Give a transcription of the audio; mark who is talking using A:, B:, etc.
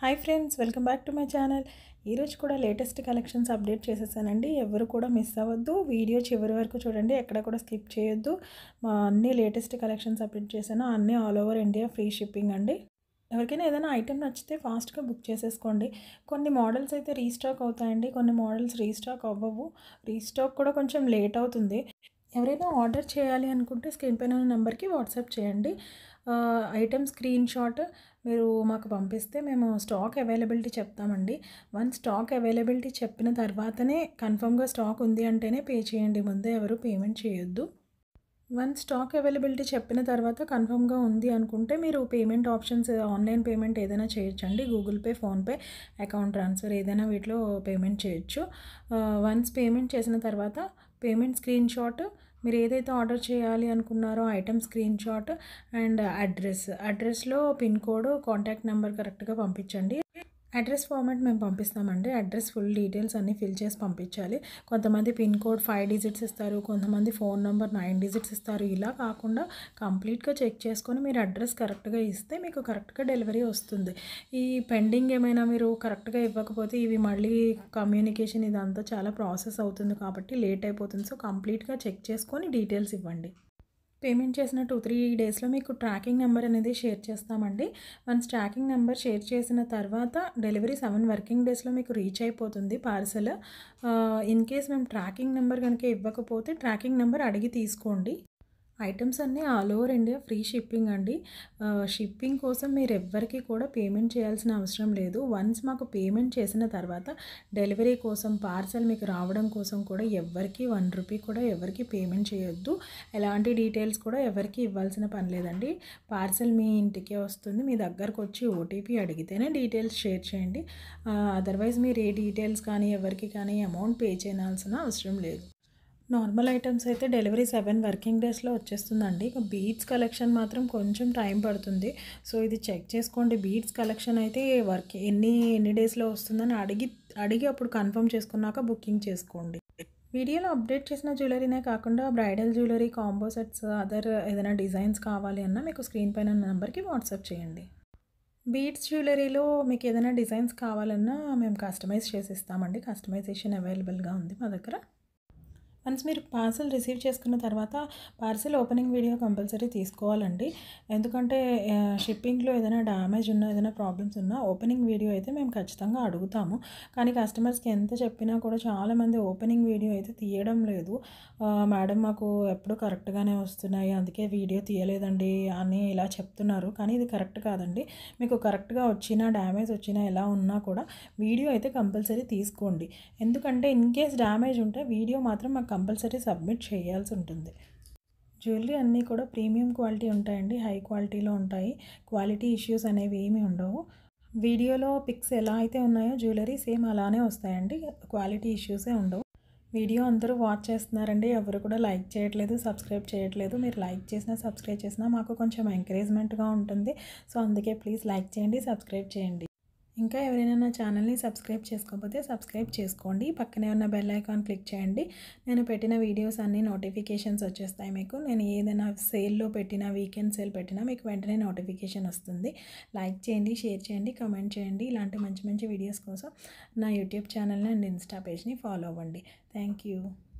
A: hi friends welcome back to my channel ఈరోజు కూడా latest collections update చేసేసానండి ఎవరు కూడా మిస్ అవ్వద్దు వీడియో చివరి వరకు చూడండి ఎక్కడ కూడా స్కిప్ చేయొద్దు మా అన్ని లేటెస్ట్ కలెక్షన్స్ అప్డేట్ చేశాను అన్నీ all over India free shipping అండి ఎవరికైనా ఏదైనా ఐటెం నచ్చితే ఫాస్ట్గా బుక్ చేసేసుకోండి కొన్ని మోడల్స్ అయితే రీస్టాక్ అవుతాయండి కొన్ని మోడల్స్ రీస్టాక్ అవ్వవు రీస్టాక్ కూడా కొంచెం లేట్ అవుతుంది ఎవరైనా ఆర్డర్ చేయాలి అనుకుంటే స్క్రీన్ పైన ఉన్న నెంబర్కి వాట్సాప్ చేయండి ఐటమ్ స్క్రీన్ షాట్ మీరు మాకు పంపిస్తే మేము స్టాక్ అవైలబిలిటీ చెప్తామండి వన్ స్టాక్ అవైలబిలిటీ చెప్పిన తర్వాతనే కన్ఫర్మ్గా స్టాక్ ఉంది అంటేనే పే చేయండి ముందే ఎవరు పేమెంట్ చేయొద్దు వన్ స్టాక్ అవైలబిలిటీ చెప్పిన తర్వాత కన్ఫర్మ్గా ఉంది అనుకుంటే మీరు పేమెంట్ ఆప్షన్స్ ఆన్లైన్ పేమెంట్ ఏదైనా చేయొచ్చండి Google pay PhonePe account transfer ఏదైనా వీటిలో పేమెంట్ చేయొచ్చు వన్స్ పేమెంట్ చేసిన తర్వాత పేమెంట్ స్క్రీన్ షాట్ మీరు ఏదైతే ఆర్డర్ చేయాలి అనుకున్నారో item screenshot and address అడ్రస్లో పిన్ కోడ్ కాంటాక్ట్ నెంబర్ కరెక్ట్గా పంపించండి అడ్రస్ ఫార్మాట్ మేము పంపిస్తామండి అడ్రస్ ఫుల్ డీటెయిల్స్ అన్నీ ఫిల్ చేసి పంపించాలి కొంతమంది పిన్ కోడ్ ఫైవ్ డిజిట్స్ ఇస్తారు కొంతమంది ఫోన్ నెంబర్ నైన్ డిజిట్స్ ఇస్తారు ఇలా కాకుండా కంప్లీట్గా చెక్ చేసుకొని మీరు అడ్రస్ కరెక్ట్గా ఇస్తే మీకు కరెక్ట్గా డెలివరీ వస్తుంది ఈ పెండింగ్ ఏమైనా మీరు కరెక్ట్గా ఇవ్వకపోతే ఇవి మళ్ళీ కమ్యూనికేషన్ ఇదంతా చాలా ప్రాసెస్ అవుతుంది కాబట్టి లేట్ అయిపోతుంది సో కంప్లీట్గా చెక్ చేసుకొని డీటెయిల్స్ ఇవ్వండి పేమెంట్ చేసిన టూ త్రీ డేస్లో మీకు ట్రాకింగ్ నెంబర్ అనేది షేర్ చేస్తామండి వన్స్ ట్రాకింగ్ నెంబర్ షేర్ చేసిన తర్వాత డెలివరీ సెవెన్ వర్కింగ్ డేస్లో మీకు రీచ్ అయిపోతుంది పార్సల్ ఇన్ కేస్ మేము ట్రాకింగ్ నెంబర్ కనుక ఇవ్వకపోతే ట్రాకింగ్ నెంబర్ అడిగి తీసుకోండి ఐటమ్స్ అన్నీ all over India free shipping అండి షిప్పింగ్ కోసం మీరు ఎవ్వరికి కూడా పేమెంట్ చేయాల్సిన అవసరం లేదు వన్స్ మాకు పేమెంట్ చేసిన తర్వాత డెలివరీ కోసం పార్సల్ మీకు రావడం కోసం కూడా ఎవ్వరికి వన్ రూపీ కూడా ఎవరికి పేమెంట్ చేయొద్దు ఎలాంటి డీటెయిల్స్ కూడా ఎవరికి ఇవ్వాల్సిన పని లేదండి పార్సల్ మీ ఇంటికే వస్తుంది మీ దగ్గరకు వచ్చి ఓటీపీ అడిగితేనే డీటెయిల్స్ షేర్ చేయండి అదర్వైజ్ మీరు ఏ డీటెయిల్స్ కానీ ఎవరికి కానీ అమౌంట్ పే చేయాల్సిన అవసరం లేదు నార్మల్ ఐటమ్స్ అయితే డెలివరీ సెవెన్ వర్కింగ్ డేస్లో వచ్చేస్తుందండి ఇక బీట్స్ కలెక్షన్ మాత్రం కొంచెం టైం పడుతుంది సో ఇది చెక్ చేసుకోండి బీట్స్ కలెక్షన్ అయితే వర్క్ ఎన్ని ఎన్ని డేస్లో వస్తుందని అడిగి అడిగి అప్పుడు కన్ఫర్మ్ చేసుకున్నాక బుకింగ్ చేసుకోండి వీడియోలో అప్డేట్ చేసిన జ్యువెలరీనే కాకుండా bridal jewellery combo sets other ఏదైనా డిజైన్స్ కావాలి అన్నా మీకు స్క్రీన్ పైన ఉన్న నెంబర్కి వాట్సాప్ చేయండి బీడ్స్ జ్యువెలరీలో మీకు ఏదైనా డిజైన్స్ కావాలన్నా మేము కస్టమైజ్ చేసి ఇస్తామండి కస్టమైజేషన్ అవైలబుల్గా ఉంది మా దగ్గర వన్స్ మీరు పార్సల్ రిసీవ్ చేసుకున్న తర్వాత పార్సల్ ఓపెనింగ్ వీడియో కంపల్సరీ తీసుకోవాలండి ఎందుకంటే షిప్పింగ్లో ఏదైనా డ్యామేజ్ ఉన్నా ఏదైనా ప్రాబ్లమ్స్ ఉన్నా ఓపెనింగ్ వీడియో అయితే మేము ఖచ్చితంగా అడుగుతాము కానీ కస్టమర్స్కి ఎంత చెప్పినా కూడా చాలామంది ఓపెనింగ్ వీడియో అయితే తీయడం లేదు మేడం మాకు ఎప్పుడు కరెక్ట్గానే వస్తున్నాయి అందుకే వీడియో తీయలేదండి అని ఇలా చెప్తున్నారు కానీ ఇది కరెక్ట్ కాదండి మీకు కరెక్ట్గా వచ్చినా డ్యామేజ్ వచ్చినా ఎలా ఉన్నా కూడా వీడియో అయితే కంపల్సరీ తీసుకోండి ఎందుకంటే ఇన్ కేస్ డ్యామేజ్ ఉంటే వీడియో మాత్రం మాకు కంపల్సరీ సబ్మిట్ చేయాల్సి ఉంటుంది జ్యువెలరీ అన్నీ కూడా ప్రీమియం క్వాలిటీ ఉంటాయండి హై క్వాలిటీలో ఉంటాయి క్వాలిటీ ఇష్యూస్ అనేవి ఏమీ ఉండవు వీడియోలో పిక్స్ ఎలా అయితే ఉన్నాయో జ్యువెలరీ సేమ్ అలానే వస్తాయండి క్వాలిటీ ఇష్యూసే ఉండవు వీడియో అందరూ వాచ్ చేస్తున్నారండి ఎవరు కూడా లైక్ చేయట్లేదు సబ్స్క్రైబ్ చేయట్లేదు మీరు లైక్ చేసినా సబ్స్క్రైబ్ చేసినా మాకు కొంచెం ఎంకరేజ్మెంట్గా ఉంటుంది సో అందుకే ప్లీజ్ లైక్ చేయండి సబ్స్క్రైబ్ చేయండి ఇంకా ఎవరైనా నా ఛానల్ని సబ్స్క్రైబ్ చేసుకోకపోతే సబ్స్క్రైబ్ చేసుకోండి పక్కనే ఉన్న బెల్ ఐకాన్ క్లిక్ చేయండి నేను పెట్టిన వీడియోస్ అన్నీ నోటిఫికేషన్స్ వచ్చేస్తాయి మీకు నేను ఏదైనా సేల్లో పెట్టినా వీకెండ్ సేల్ పెట్టినా మీకు వెంటనే నోటిఫికేషన్ వస్తుంది లైక్ చేయండి షేర్ చేయండి కమెంట్ చేయండి ఇలాంటి మంచి మంచి వీడియోస్ కోసం నా యూట్యూబ్ ఛానల్ని అండ్ ఇన్స్టా పేజ్ని ఫాలో అవ్వండి థ్యాంక్ యూ